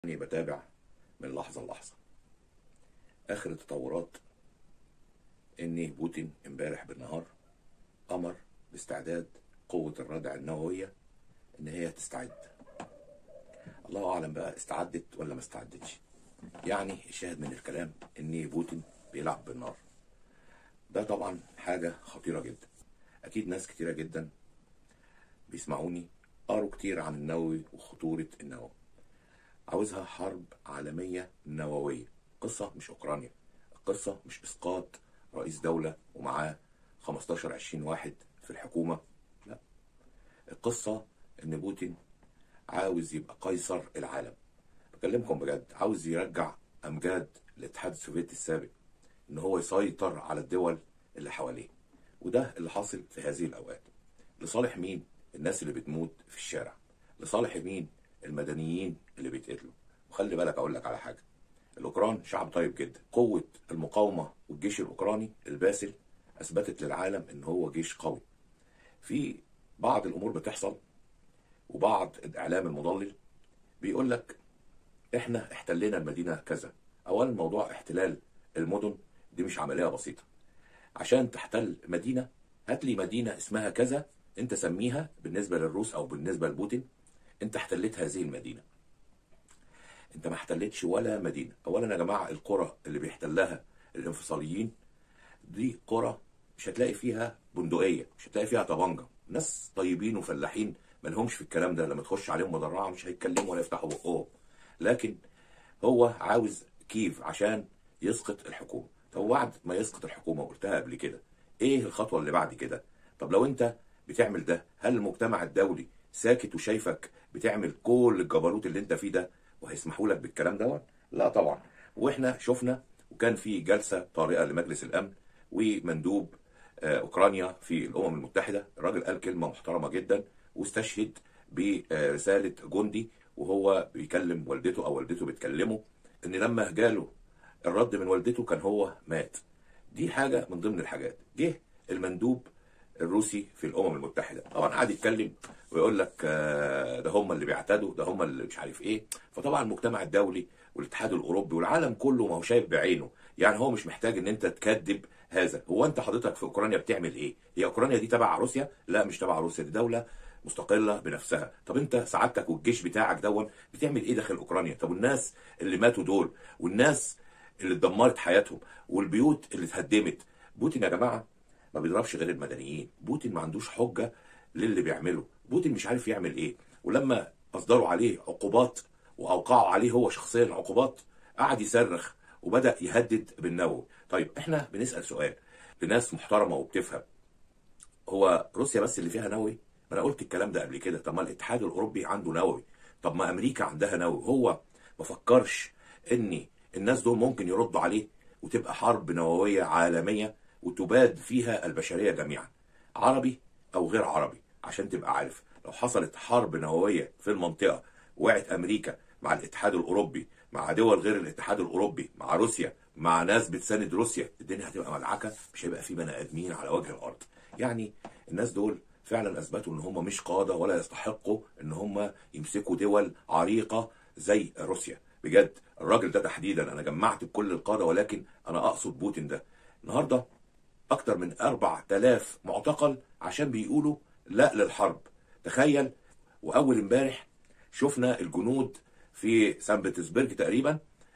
اني بتابع من لحظة للحظة اخر التطورات ان بوتين امبارح بالنهار امر باستعداد قوة الردع النووية ان هي تستعد الله اعلم بقى استعدت ولا ما استعدتش يعني الشاهد من الكلام ان بوتين بيلعب بالنار ده طبعا حاجة خطيرة جدا اكيد ناس كتيرة جدا بيسمعوني قروا كتير عن النووي وخطورة النووي عاوزها حرب عالمية نووية قصة مش أوكرانيا القصة مش إسقاط رئيس دولة ومعاه 15 20 واحد في الحكومة لا القصة إن بوتين عاوز يبقى قيصر العالم بكلمكم بجد عاوز يرجع أمجاد الاتحاد السوفيتي السابق إن هو يسيطر على الدول اللي حواليه وده اللي حاصل في هذه الأوقات لصالح مين؟ الناس اللي بتموت في الشارع لصالح مين؟ المدنيين اللي بيتقتلوا وخلي بالك اقول لك على حاجه الاوكران شعب طيب جدا قوه المقاومه والجيش الاوكراني الباسل اثبتت للعالم ان هو جيش قوي في بعض الامور بتحصل وبعض الاعلام المضلل بيقول لك احنا احتلينا المدينه كذا اولا موضوع احتلال المدن دي مش عمليه بسيطه عشان تحتل مدينه هات لي مدينه اسمها كذا انت سميها بالنسبه للروس او بالنسبه لبوتين انت احتليت هذه المدينه انت ما احتلتش ولا مدينه اولا يا جماعه القرى اللي بيحتلها الانفصاليين دي قرى مش هتلاقي فيها بندقيه مش هتلاقي فيها طبنجه ناس طيبين وفلاحين ما لهمش في الكلام ده لما تخش عليهم مدرعه مش هيتكلموا ولا يفتحوا بقهم لكن هو عاوز كيف عشان يسقط الحكومه طب بعد ما يسقط الحكومه قلتها قبل كده ايه الخطوه اللي بعد كده طب لو انت بتعمل ده هل المجتمع الدولي ساكت وشايفك بتعمل كل الجبروت اللي انت فيه ده وهيسمحوا لك بالكلام دوت لا طبعا واحنا شفنا وكان في جلسه طارئه لمجلس الامن ومندوب آه، اوكرانيا في الامم المتحده الراجل قال كلمه محترمه جدا واستشهد برساله جندي وهو بيكلم والدته او والدته بتكلمه ان لما جاله الرد من والدته كان هو مات دي حاجه من ضمن الحاجات جه المندوب الروسي في الامم المتحده طبعا قعد يتكلم ويقول لك آه، ده هم اللي بيعتدوا ده هم اللي مش عارف ايه فطبعا المجتمع الدولي والاتحاد الاوروبي والعالم كله ما هو شايف بعينه يعني هو مش محتاج ان انت تكذب هذا هو انت حضرتك في اوكرانيا بتعمل ايه هي اوكرانيا دي تبع روسيا لا مش تبع روسيا دي دوله مستقله بنفسها طب انت سعادتك والجيش بتاعك دون بتعمل ايه داخل اوكرانيا طب والناس اللي ماتوا دول والناس اللي اتدمرت حياتهم والبيوت اللي اتهدمت بوتين يا جماعه ما بيضربش غير المدنيين بوتين ما عندوش حجه للي بيعمله بوتين مش عارف يعمل ايه ولما اصدروا عليه عقوبات واوقعوا عليه هو شخصيا العقوبات قعد يصرخ وبدا يهدد بالنووي طيب احنا بنسال سؤال لناس محترمه وبتفهم هو روسيا بس اللي فيها نووي ما انا قلت الكلام ده قبل كده طب ما الاتحاد الاوروبي عنده نووي طب ما امريكا عندها نووي هو ما فكرش ان الناس دول ممكن يردوا عليه وتبقى حرب نوويه عالميه وتباد فيها البشريه جميعا عربي او غير عربي عشان تبقى عارف لو حصلت حرب نوويه في المنطقه وقعت امريكا مع الاتحاد الاوروبي مع دول غير الاتحاد الاوروبي مع روسيا مع ناس بتساند روسيا الدنيا هتبقى ملعكه مش هيبقى في بني ادمين على وجه الارض يعني الناس دول فعلا اثبتوا ان هم مش قاده ولا يستحقوا ان هم يمسكوا دول عريقه زي روسيا بجد الراجل ده تحديدا انا جمعت بكل القاده ولكن انا اقصد بوتين ده النهارده اكتر من 4000 معتقل عشان بيقولوا لا للحرب تخيل واول امبارح شفنا الجنود في سان بطرسبرج تقريبا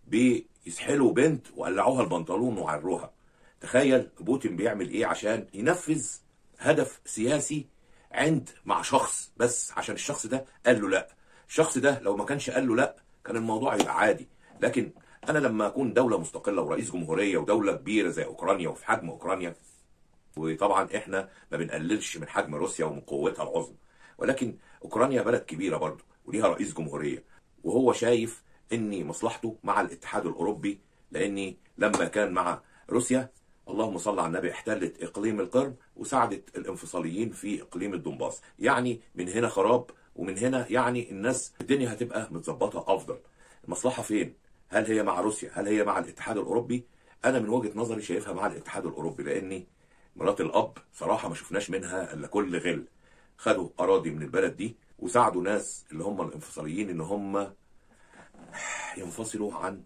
بيسحلوا بنت وقلعوها البنطلون وعروها تخيل بوتين بيعمل ايه عشان ينفذ هدف سياسي عند مع شخص بس عشان الشخص ده قال له لا الشخص ده لو ما كانش قال له لا كان الموضوع يبقى عادي لكن انا لما اكون دوله مستقله ورئيس جمهوريه ودوله كبيره زي اوكرانيا وفي حجم اوكرانيا وطبعا احنا ما بنقللش من حجم روسيا ومن قوتها العظمى ولكن اوكرانيا بلد كبيره برضه وليها رئيس جمهوريه وهو شايف ان مصلحته مع الاتحاد الاوروبي لاني لما كان مع روسيا اللهم صل على النبي احتلت اقليم القرم وساعدت الانفصاليين في اقليم الدنباس يعني من هنا خراب ومن هنا يعني الناس الدنيا هتبقى متظبطه افضل المصلحه فين هل هي مع روسيا هل هي مع الاتحاد الاوروبي انا من وجهه نظري شايفها مع الاتحاد الاوروبي لاني مرات الاب صراحه ما شفناش منها الا كل غل خدوا اراضي من البلد دي وساعدوا ناس اللي هم الانفصاليين ان هم راح ينفصلوا عن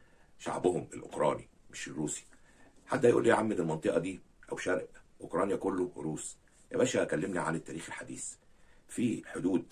شعبهم الاوكراني مش الروسي حد هيقول لي يا عم دي المنطقه دي او شرق اوكرانيا كله روس يا باشا كلمني عن التاريخ الحديث في حدود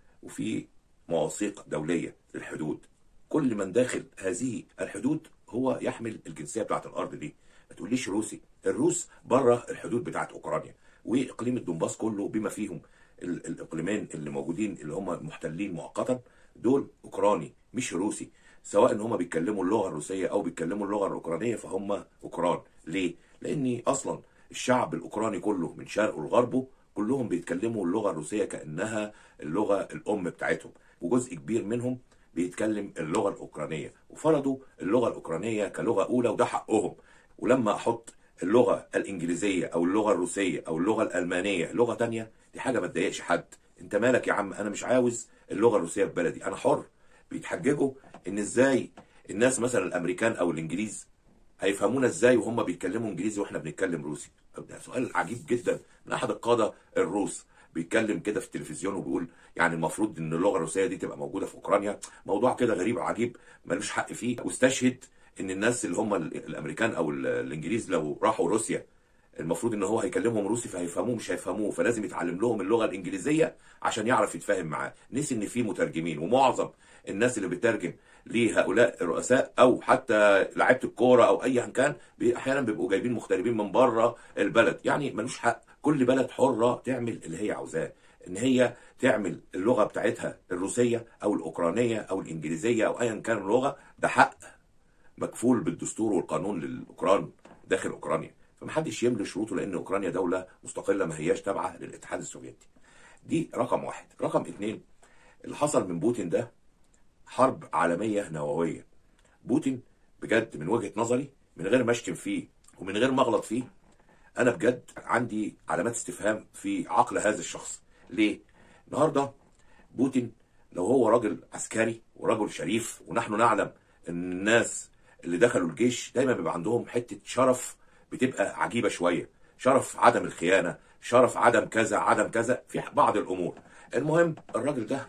وفي مواثيق دوليه للحدود كل من داخل هذه الحدود هو يحمل الجنسيه بتاعت الارض دي ما تقوليش روسي الروس بره الحدود بتاعت اوكرانيا واقليم الدنباس كله بما فيهم ال- الاقليمين اللي موجودين اللي هم محتلين مؤقتا دول اوكراني مش روسي سواء ان هم بيتكلموا اللغه الروسيه او بيتكلموا اللغه الاوكرانيه فهم اوكران ليه لان اصلا الشعب الاوكراني كله من شرقه لغربه كلهم بيتكلموا اللغه الروسيه كانها اللغه الام بتاعتهم وجزء كبير منهم بيتكلم اللغه الاوكرانيه وفرضوا اللغه الاوكرانيه كلغه اولى وده حقهم ولما احط اللغه الانجليزيه او اللغه الروسيه او اللغه الالمانيه لغه تانية دي حاجه ما تضايقش حد انت مالك يا عم انا مش عاوز اللغه الروسيه في بلدي انا حر بيتحججوا ان ازاي الناس مثلا الامريكان او الانجليز هيفهمونا ازاي وهم بيتكلموا انجليزي واحنا بنتكلم روسي ده سؤال عجيب جدا من احد القاده الروس بيتكلم كده في التلفزيون وبيقول يعني المفروض ان اللغه الروسيه دي تبقى موجوده في اوكرانيا موضوع كده غريب عجيب ملوش حق فيه واستشهد ان الناس اللي هم ال- الامريكان او ال- الانجليز لو راحوا روسيا المفروض ان هو هيكلمهم روسي فهيفهموه مش هيفهموه فلازم يتعلم لهم اللغه الانجليزيه عشان يعرف يتفاهم معاه نسي ان في مترجمين ومعظم الناس اللي بتترجم لهؤلاء الرؤساء او حتى لعيبه الكوره او ايا كان بي- احيانا بيبقوا جايبين مغتربين من بره البلد يعني ملوش حق كل بلد حره تعمل اللي هي عاوزاه ان هي تعمل اللغه بتاعتها الروسيه او الاوكرانيه او الانجليزيه او ايا كان اللغه ده حق مكفول بالدستور والقانون للاوكران داخل اوكرانيا فمحدش يملي شروطه لان اوكرانيا دوله مستقله ما هياش تابعه للاتحاد السوفيتي دي رقم واحد رقم اتنين اللي حصل من بوتين ده حرب عالميه نوويه بوتين بجد من وجهه نظري من غير ما اشتم فيه ومن غير ما اغلط فيه انا بجد عندي علامات استفهام في عقل هذا الشخص ليه النهارده بوتين لو هو راجل عسكري ورجل شريف ونحن نعلم ان الناس اللي دخلوا الجيش دايما بيبقى عندهم حته شرف بتبقى عجيبه شويه شرف عدم الخيانه شرف عدم كذا عدم كذا في بعض الامور المهم الراجل ده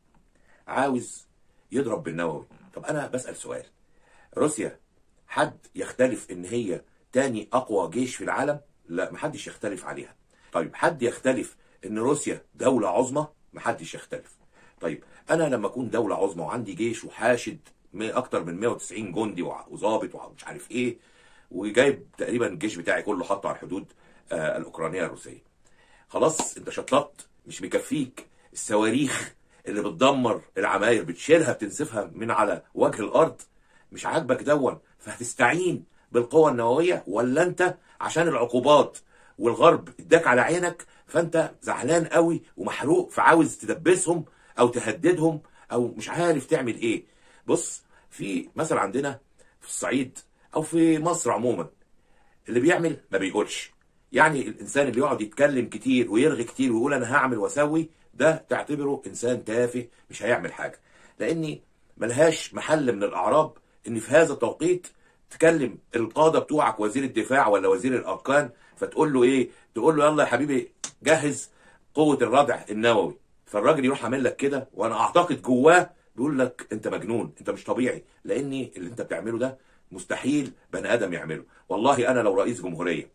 عاوز يضرب بالنووي طب انا بسال سؤال روسيا حد يختلف ان هي تاني اقوى جيش في العالم لا محدش يختلف عليها طيب حد يختلف ان روسيا دولة عظمى محدش يختلف طيب انا لما اكون دولة عظمى وعندي جيش وحاشد من اكتر من 190 جندي وع- وظابط ومش عارف ايه وجايب تقريبا الجيش بتاعي كله حاطه على الحدود آه الاوكرانيه الروسيه خلاص انت شططت مش مكفيك الصواريخ اللي بتدمر العماير بتشيلها بتنسفها من على وجه الارض مش عاجبك دون فهتستعين بالقوة النووية ولا انت عشان العقوبات والغرب اداك على عينك فانت زعلان قوي ومحروق فعاوز تدبسهم او تهددهم او مش عارف تعمل ايه بص في مثل عندنا في الصعيد او في مصر عموما اللي بيعمل ما بيقولش يعني الانسان اللي يقعد يتكلم كتير ويرغي كتير ويقول انا هعمل واسوي ده تعتبره انسان تافه مش هيعمل حاجه لاني ملهاش محل من الاعراب ان في هذا التوقيت تكلم القاده بتوعك وزير الدفاع ولا وزير الاركان فتقول له ايه تقول له يلا يا حبيبي جهز قوه الردع النووي فالراجل يروح عامل لك كده وانا اعتقد جواه بيقول لك انت مجنون انت مش طبيعي لاني اللي انت بتعمله ده مستحيل بني ادم يعمله والله انا لو رئيس جمهوريه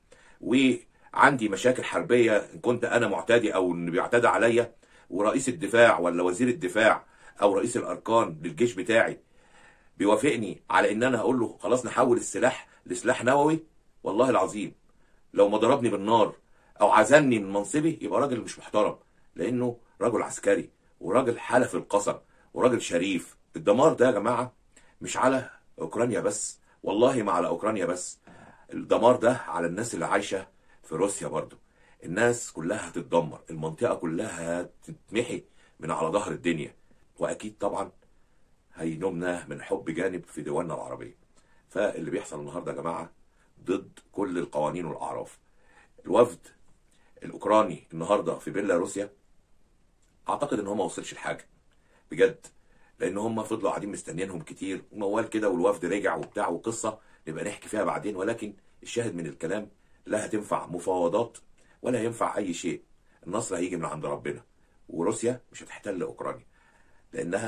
وعندي مشاكل حربيه ان كنت انا معتدي او ان بيعتدى عليا ورئيس الدفاع ولا وزير الدفاع او رئيس الاركان للجيش بتاعي بيوافقني على ان انا هقول له خلاص نحول السلاح لسلاح نووي والله العظيم لو ما ضربني بالنار او عزلني من منصبي يبقى راجل مش محترم لانه راجل عسكري وراجل حلف القسم وراجل شريف الدمار ده يا جماعه مش على اوكرانيا بس والله ما على اوكرانيا بس الدمار ده على الناس اللي عايشه في روسيا برضو الناس كلها هتتدمر المنطقه كلها هتتمحي من على ظهر الدنيا واكيد طبعا هينمنا من حب جانب في دولنا العربيه فاللي بيحصل النهارده يا جماعه ضد كل القوانين والاعراف الوفد الاوكراني النهارده في بيلاروسيا اعتقد ان هو ما وصلش لحاجه بجد لان هم فضلوا قاعدين مستنيينهم كتير وموال كده والوفد رجع وبتاع وقصه نبقى نحكي فيها بعدين ولكن الشاهد من الكلام لا هتنفع مفاوضات ولا ينفع اي شيء النصر هيجي من عند ربنا وروسيا مش هتحتل اوكرانيا لانها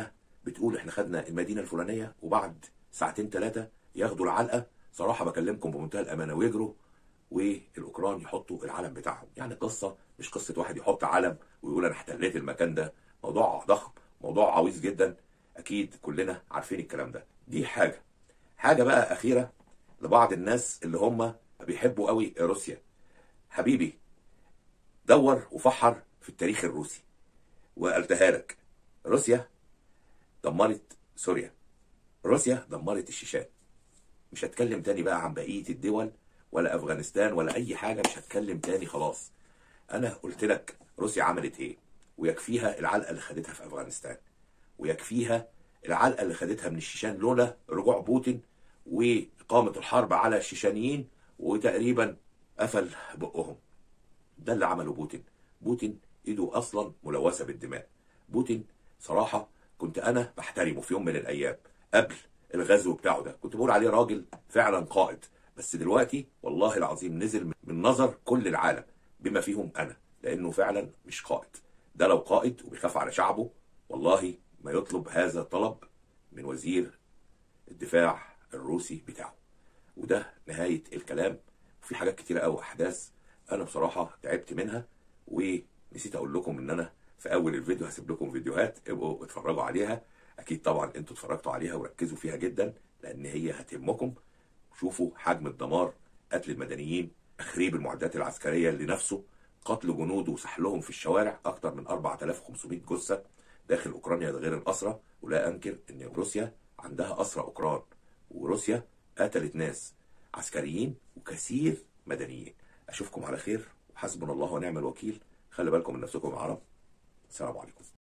بتقول احنا خدنا المدينه الفلانيه وبعد ساعتين ثلاثه ياخدوا العلقه صراحه بكلمكم بمنتهى الامانه ويجروا والاوكران يحطوا العلم بتاعهم يعني قصه مش قصه واحد يحط علم ويقول انا احتليت المكان ده موضوع ضخم موضوع عويص جدا اكيد كلنا عارفين الكلام ده دي حاجه حاجه بقى اخيره لبعض الناس اللي هم بيحبوا قوي روسيا حبيبي دور وفحر في التاريخ الروسي وقلتها لك روسيا دمرت سوريا روسيا دمرت الشيشان مش هتكلم تاني بقى عن بقية الدول ولا أفغانستان ولا أي حاجة مش هتكلم تاني خلاص أنا قلت لك روسيا عملت إيه ويكفيها العلقة اللي خدتها في أفغانستان ويكفيها العلقة اللي خدتها من الشيشان لولا رجوع بوتين وإقامة الحرب على الشيشانيين وتقريبا قفل بقهم ده اللي عمله بوتين بوتين ايده اصلا ملوثه بالدماء بوتين صراحه كنت انا بحترمه في يوم من الايام قبل الغزو بتاعه ده كنت بقول عليه راجل فعلا قائد بس دلوقتي والله العظيم نزل من نظر كل العالم بما فيهم انا لانه فعلا مش قائد ده لو قائد وبيخاف على شعبه والله ما يطلب هذا الطلب من وزير الدفاع الروسي بتاعه وده نهايه الكلام وفي حاجات كتيره قوي احداث انا بصراحه تعبت منها ونسيت اقول لكم ان انا في اول الفيديو هسيب لكم فيديوهات ابقوا اتفرجوا عليها اكيد طبعا انتوا اتفرجتوا عليها وركزوا فيها جدا لان هي هتهمكم شوفوا حجم الدمار قتل المدنيين تخريب المعدات العسكريه لنفسه قتل جنود وسحلهم في الشوارع اكثر من 4500 جثه داخل اوكرانيا ده غير الاسرى ولا انكر ان روسيا عندها اسرى اوكران وروسيا قتلت ناس عسكريين وكثير مدنيين اشوفكم على خير وحسبنا الله ونعم الوكيل خلي بالكم من نفسكم يا عرب السلام عليكم